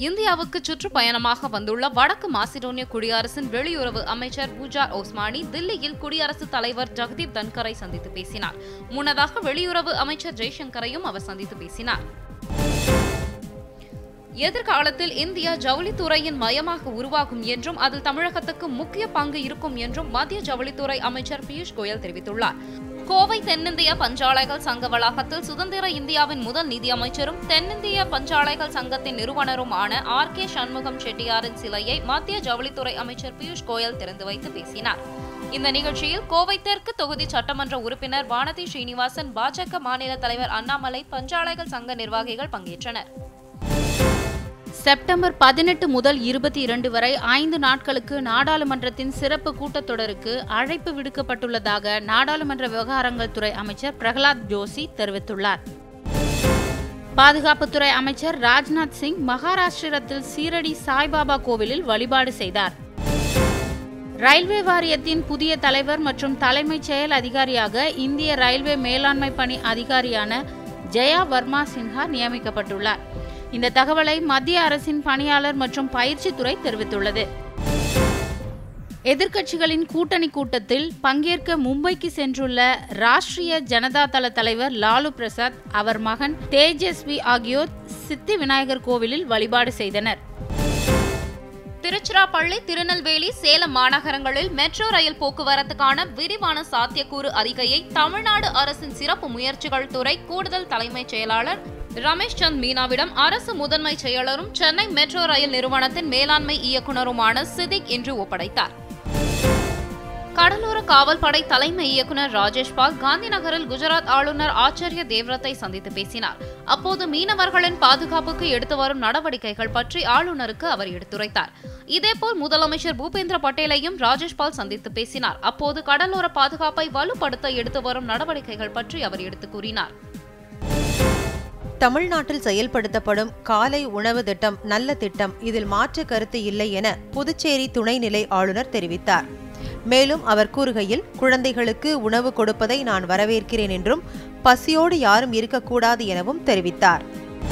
இந்தியாவுக்கு சுற்றுப்பயணமாக வந்துள்ள வடக்கு மாசிடோனிய குடியரசின் வெளியுறவு அமைச்சர் பூஜார் ஓஸ்மானி தில்லியில் குடியரசுத் தலைவர் ஜெகதீப் தன்கரை சந்தித்து பேசினார் முன்னதாக வெளியுறவு அமைச்சர் ஜெய்சங்கரையும் அவர் சந்தித்து பேசினார் எதிர்காலத்தில் இந்தியா ஜவுளித்துறையின் மையமாக உருவாகும் என்றும் அதில் தமிழகத்துக்கு முக்கிய பங்கு இருக்கும் என்றும் மத்திய ஜவுளித்துறை அமைச்சர் பியூஷ் கோயல் தெரிவித்துள்ளார் கோவை தென்னிந்திய பஞ்சாலைகள் சங்க வளாகத்தில் சுதந்திர இந்தியாவின் முதல் நிதியமைச்சரும் தென்னிந்திய பஞ்சாலைகள் சங்கத்தின் நிறுவனருமான ஆர் கே சண்முகம் செட்டியாரின் சிலையை மத்திய ஜவுளித்துறை அமைச்சர் பியூஷ் கோயல் திறந்து வைத்து பேசினார் இந்த நிகழ்ச்சியில் கோவை தெற்கு தொகுதி சட்டமன்ற உறுப்பினர் வானதி ஸ்ரீனிவாசன் பாஜக மாநில தலைவர் அண்ணாமலை பஞ்சாலைகள் சங்க நிர்வாகிகள் பங்கேற்றனர் செப்டம்பர் பதினெட்டு முதல் இருபத்தி இரண்டு வரை ஐந்து நாட்களுக்கு நாடாளுமன்றத்தின் சிறப்பு கூட்டத்தொடருக்கு அழைப்பு விடுக்கப்பட்டுள்ளதாக நாடாளுமன்ற விவகாரங்கள் துறை அமைச்சர் பிரகலாத் ஜோஷி தெரிவித்துள்ளார் பாதுகாப்புத்துறை அமைச்சர் ராஜ்நாத் சிங் மகாராஷ்டிரத்தில் சீரடி சாய்பாபா கோவிலில் வழிபாடு செய்தார் ரயில்வே வாரியத்தின் புதிய தலைவர் மற்றும் தலைமைச் செயல் அதிகாரியாக இந்திய ரயில்வே மேலாண்மை பணி அதிகாரியான ஜெயா வர்மா சின்ஹா நியமிக்கப்பட்டுள்ளார் இந்த தகவலை மத்திய அரசின் பணியாளர் மற்றும் பயிற்சித்துறை தெரிவித்துள்ளது எதிர்க்கட்சிகளின் கூட்டணி கூட்டத்தில் பங்கேற்க மும்பைக்கு சென்றுள்ள ராஷ்டிரிய ஜனதா தள தலைவர் லாலு பிரசாத் அவர் மகன் தேஜஸ்வி ஆகியோர் சித்தி விநாயகர் கோவிலில் வழிபாடு செய்தனர் திருச்சிராப்பள்ளி திருநெல்வேலி சேலம் மாநகரங்களில் மெட்ரோ ரயில் போக்குவரத்துக்கான விரிவான சாத்தியக்கூறு அறிக்கையை தமிழ்நாடு அரசின் சிறப்பு முயற்சிகள் துறை கூடுதல் தலைமைச் செயலாளர் ரமேஷ் சந்த் மீனாவிடம் அரசு முதன்மை செயலரும் சென்னை மெட்ரோ ரயில் நிறுவனத்தின் மேலாண்மை இயக்குநருமான சிதிக் இன்று ஒப்படைத்தார் கடலோர காவல்படை தலைமை இயக்குநர் ராஜேஷ் பால் காந்தி நகரில் குஜராத் ஆளுநர் ஆச்சாரிய தேவ்ரத்தை சந்தித்து பேசினார் அப்போது மீனவர்களின் பாதுகாப்புக்கு எடுத்து வரும் நடவடிக்கைகள் பற்றி ஆளுநருக்கு அவர் எடுத்துரைத்தார் இதேபோல் முதலமைச்சர் பூபேந்திர பட்டேலையும் ராஜேஷ் பால் சந்தித்து பேசினார் அப்போது கடலோர பாதுகாப்பை வலுப்படுத்த எடுத்து வரும் நடவடிக்கைகள் பற்றி அவர் எடுத்துக் கூறினார் தமிழ்நாட்டில் செயல்படுத்தப்படும் காலை உணவு திட்டம் நல்ல திட்டம் இதில் மாற்று கருத்து இல்லை என புதுச்சேரி துணைநிலை ஆளுநர் தெரிவித்தார் மேலும் அவர் கூறுகையில் குழந்தைகளுக்கு உணவு கொடுப்பதை நான் வரவேற்கிறேன் என்றும் பசியோடு யாரும் இருக்கக்கூடாது எனவும் தெரிவித்தார்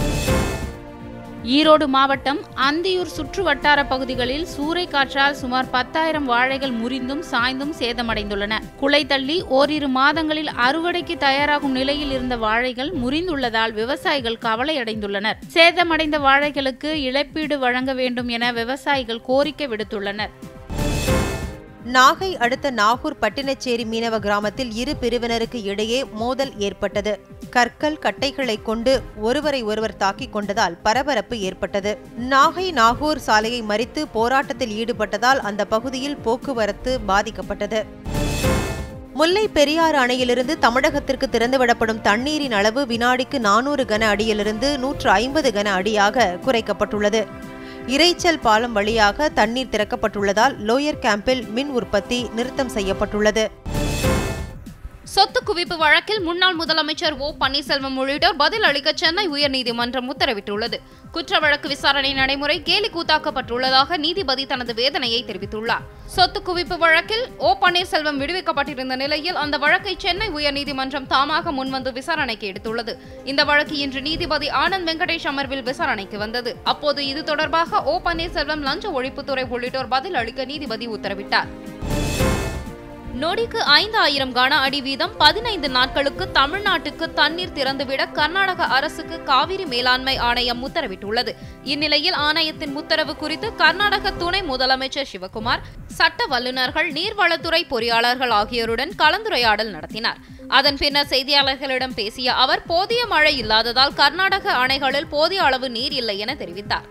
ஈரோடு மாவட்டம் அந்தியூர் சுற்று வட்டார பகுதிகளில் சூறை காற்றால் சுமார் பத்தாயிரம் வாழைகள் முறிந்தும் சாய்ந்தும் சேதமடைந்துள்ளன குலை தள்ளி ஓரிரு மாதங்களில் அறுவடைக்கு தயாராகும் நிலையில் இருந்த வாழைகள் முறிந்துள்ளதால் விவசாயிகள் கவலையடைந்துள்ளனர் சேதமடைந்த வாழைகளுக்கு இழப்பீடு வழங்க வேண்டும் என விவசாயிகள் கோரிக்கை விடுத்துள்ளனர் நாகை அடுத்த நாகூர் பட்டினச்சேரி மீனவ கிராமத்தில் இரு பிரிவினருக்கு இடையே மோதல் ஏற்பட்டது கற்கள் கட்டைகளை கொண்டு ஒருவரை ஒருவர் தாக்கிக் கொண்டதால் பரபரப்பு ஏற்பட்டது நாகை நாகூர் சாலையை மறித்து போராட்டத்தில் ஈடுபட்டதால் அந்த பகுதியில் போக்குவரத்து பாதிக்கப்பட்டது முல்லை பெரியாறு அணையிலிருந்து தமிழகத்திற்கு திறந்துவிடப்படும் தண்ணீரின் அளவு வினாடிக்கு நானூறு கன அடியிலிருந்து நூற்று ஐம்பது கன அடியாக குறைக்கப்பட்டுள்ளது இரைச்சல் பாலம் வழியாக தண்ணீர் திறக்கப்பட்டுள்ளதால் லோயர் கேம்பில் மின் உற்பத்தி நிறுத்தம் செய்யப்பட்டுள்ளது சொத்து குவிப்பு வழக்கில் முன்னாள் முதலமைச்சர் ஓ பன்னீர்செல்வம் உள்ளிட்டோர் பதில் அளிக்க சென்னை உயர்நீதிமன்றம் உத்தரவிட்டுள்ளது குற்ற வழக்கு விசாரணை நடைமுறை கேலி கூத்தாக்கப்பட்டுள்ளதாக நீதிபதி தனது வேதனையை தெரிவித்துள்ளார் சொத்து குவிப்பு வழக்கில் ஓ பன்னீர்செல்வம் விடுவிக்கப்பட்டிருந்த நிலையில் அந்த வழக்கை சென்னை உயர்நீதிமன்றம் தாமாக முன்வந்து விசாரணைக்கு எடுத்துள்ளது இந்த வழக்கு இன்று நீதிபதி ஆனந்த் வெங்கடேஷ் அமர்வில் விசாரணைக்கு வந்தது அப்போது இது தொடர்பாக ஓ பன்னீர்செல்வம் லஞ்ச ஒழிப்புத்துறை உள்ளிட்டோர் பதில் அளிக்க நீதிபதி உத்தரவிட்டார் நொடிக்கு ஐந்து ஆயிரம் கன அடி வீதம் பதினைந்து நாட்களுக்கு தமிழ்நாட்டுக்கு தண்ணீர் திறந்துவிட கர்நாடக அரசுக்கு காவிரி மேலாண்மை ஆணையம் உத்தரவிட்டுள்ளது இந்நிலையில் ஆணையத்தின் உத்தரவு குறித்து கர்நாடக துணை முதலமைச்சர் சிவகுமார் சட்ட வல்லுநர்கள் நீர்வளத்துறை பொறியாளர்கள் ஆகியோருடன் கலந்துரையாடல் நடத்தினார் அதன் பின்னர் செய்தியாளர்களிடம் பேசிய அவர் போதிய மழை இல்லாததால் கர்நாடக அணைகளில் போதிய அளவு நீர் இல்லை என தெரிவித்தார்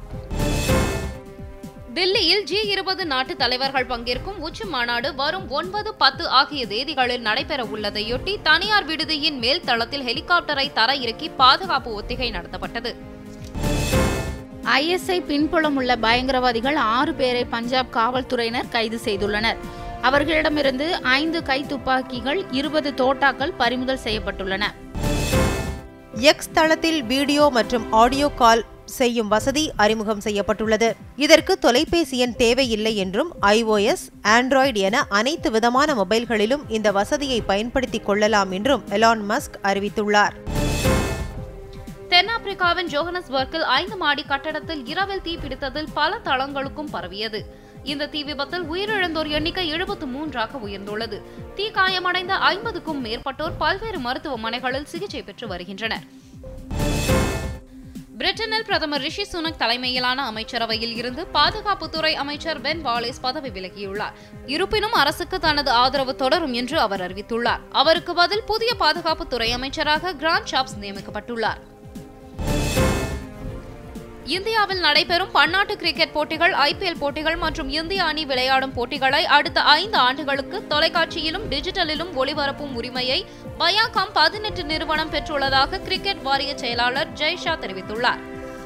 தில்லியில் ஜி இருபது நாட்டு தலைவர்கள் பங்கேற்கும் உச்சி மாநாடு வரும் ஒன்பது பத்து ஆகிய தேதிகளில் நடைபெற உள்ளதையொட்டி தனியார் விடுதியின் மேல் தளத்தில் ஹெலிகாப்டரை தர இறக்கி பாதுகாப்பு ஒத்திகை நடத்தப்பட்டது ஐஎஸ்ஐ பின்புலம் உள்ள பயங்கரவாதிகள் ஆறு பேரை பஞ்சாப் காவல்துறையினர் கைது செய்துள்ளனர் அவர்களிடமிருந்து ஐந்து கை துப்பாக்கிகள் இருபது தோட்டாக்கள் பறிமுதல் செய்யப்பட்டுள்ளன எக்ஸ் தளத்தில் வீடியோ மற்றும் ஆடியோ கால் செய்யும் வசதி அறிமுகம் செய்யப்பட்டுள்ளது இதற்கு தொலைபேசி எண் தேவையில்லை என்றும் ஐஓஎஸ் ஆண்ட்ராய்டு என அனைத்து விதமான மொபைல்களிலும் இந்த வசதியை பயன்படுத்திக் கொள்ளலாம் என்றும் எலான் மஸ்க் அறிவித்துள்ளார் தென்னாப்பிரிக்காவின் ஜோகனஸ்பர்க்கில் ஐந்து மாடி கட்டடத்தில் இரவில் தீப்பிடித்ததில் பல தளங்களுக்கும் பரவியது இந்த தீ விபத்தில் உயிரிழந்தோர் எண்ணிக்கை எழுபத்து மூன்றாக உயர்ந்துள்ளது தீ காயமடைந்த ஐம்பதுக்கும் மேற்பட்டோர் பல்வேறு மருத்துவமனைகளில் சிகிச்சை பெற்று வருகின்றனர் பிரிட்டனில் பிரதமர் ரிஷி சுனக் தலைமையிலான அமைச்சரவையில் இருந்து பாதுகாப்புத்துறை அமைச்சர் பென் வாலேஸ் பதவி விலகியுள்ளார் இருப்பினும் அரசுக்கு தனது ஆதரவு தொடரும் என்று அவர் அறிவித்துள்ளார் அவருக்கு பதில் புதிய பாதுகாப்புத்துறை அமைச்சராக கிராண்ட் ஷாப்ஸ் நியமிக்கப்பட்டுள்ளார் இந்தியாவில் நடைபெறும் பன்னாட்டு கிரிக்கெட் போட்டிகள் ஐபிஎல் போட்டிகள் மற்றும் இந்திய அணி விளையாடும் போட்டிகளை அடுத்த ஐந்து ஆண்டுகளுக்கு தொலைக்காட்சியிலும் டிஜிட்டலிலும் ஒளிபரப்பும் உரிமையை பயாகாம் பதினெட்டு நிறுவனம் பெற்றுள்ளதாக கிரிக்கெட் வாரிய செயலாளர் ஜெய்ஷா தெரிவித்துள்ளார்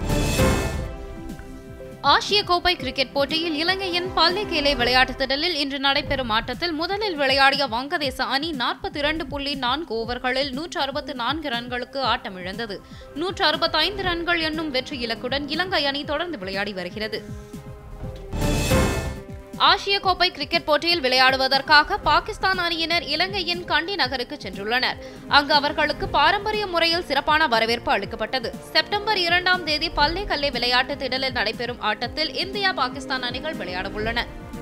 ஆசிய கோப்பை கிரிக்கெட் போட்டியில் இலங்கையின் பல்லிகேலே விளையாட்டுத் திடலில் இன்று நடைபெறும் ஆட்டத்தில் முதலில் விளையாடிய வங்கதேச அணி நாற்பத்தி இரண்டு புள்ளி நான்கு ஓவர்களில் நூற்று அறுபத்து நான்கு ரன்களுக்கு ஆட்டமிழந்தது நூற்று அறுபத்தைந்து ரன்கள் என்னும் வெற்றி இலக்குடன் இலங்கை அணி தொடர்ந்து விளையாடி வருகிறது ஆசிய கோப்பை கிரிக்கெட் போட்டியில் விளையாடுவதற்காக பாகிஸ்தான் அணியினர் இலங்கையின் கண்டி நகருக்கு சென்றுள்ளனர் அங்கு அவர்களுக்கு பாரம்பரிய முறையில் சிறப்பான வரவேற்பு அளிக்கப்பட்டது செப்டம்பர் இரண்டாம் தேதி பல்லே கல்லே விளையாட்டு திடலில் நடைபெறும் ஆட்டத்தில் இந்தியா பாகிஸ்தான் அணிகள் விளையாடவுள்ளன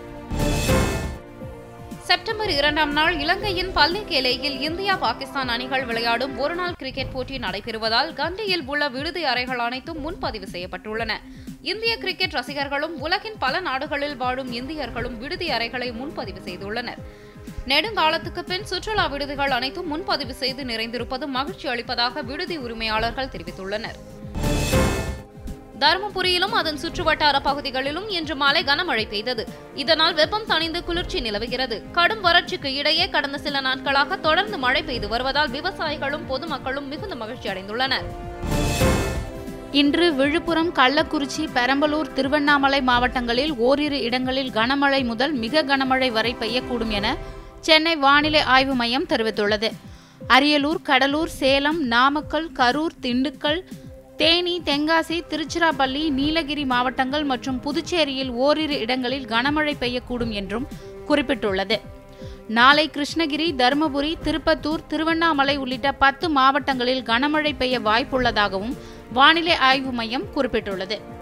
செப்டம்பர் இரண்டாம் நாள் இலங்கையின் பல்லிகேலேயில் இந்தியா பாகிஸ்தான் அணிகள் விளையாடும் ஒருநாள் கிரிக்கெட் போட்டி நடைபெறுவதால் கண்டியில் உள்ள விடுதி அறைகள் அனைத்தும் முன்பதிவு செய்யப்பட்டுள்ளன இந்திய கிரிக்கெட் ரசிகர்களும் உலகின் பல நாடுகளில் வாழும் இந்தியர்களும் விடுதி அறைகளை முன்பதிவு செய்துள்ளனர் நெடுங்காலத்துக்கு பின் சுற்றுலா விடுதிகள் அனைத்தும் முன்பதிவு செய்து நிறைந்திருப்பது மகிழ்ச்சி அளிப்பதாக விடுதி உரிமையாளர்கள் தெரிவித்துள்ளனர் தருமபுரியிலும் அதன் சுற்றுவட்டார பகுதிகளிலும் இன்று மாலை கனமழை பெய்தது இதனால் வெப்பம் தணிந்து குளிர்ச்சி நிலவுகிறது கடும் வறட்சிக்கு இடையே கடந்த சில நாட்களாக தொடர்ந்து மழை பெய்து வருவதால் விவசாயிகளும் பொதுமக்களும் மிகுந்த மகிழ்ச்சி அடைந்துள்ளனர் இன்று விழுப்புரம் கள்ளக்குறிச்சி பெரம்பலூர் திருவண்ணாமலை மாவட்டங்களில் ஓரிரு இடங்களில் கனமழை முதல் மிக கனமழை வரை பெய்யக்கூடும் என சென்னை வானிலை ஆய்வு மையம் தெரிவித்துள்ளது அரியலூர் கடலூர் சேலம் நாமக்கல் கரூர் திண்டுக்கல் தேனி தென்காசி திருச்சிராப்பள்ளி நீலகிரி மாவட்டங்கள் மற்றும் புதுச்சேரியில் ஓரிரு இடங்களில் கனமழை பெய்யக்கூடும் என்றும் குறிப்பிட்டுள்ளது நாளை கிருஷ்ணகிரி தருமபுரி திருப்பத்தூர் திருவண்ணாமலை உள்ளிட்ட பத்து மாவட்டங்களில் கனமழை பெய்ய வாய்ப்புள்ளதாகவும் வானிலை ஆய்வு மையம் குறிப்பிட்டுள்ளது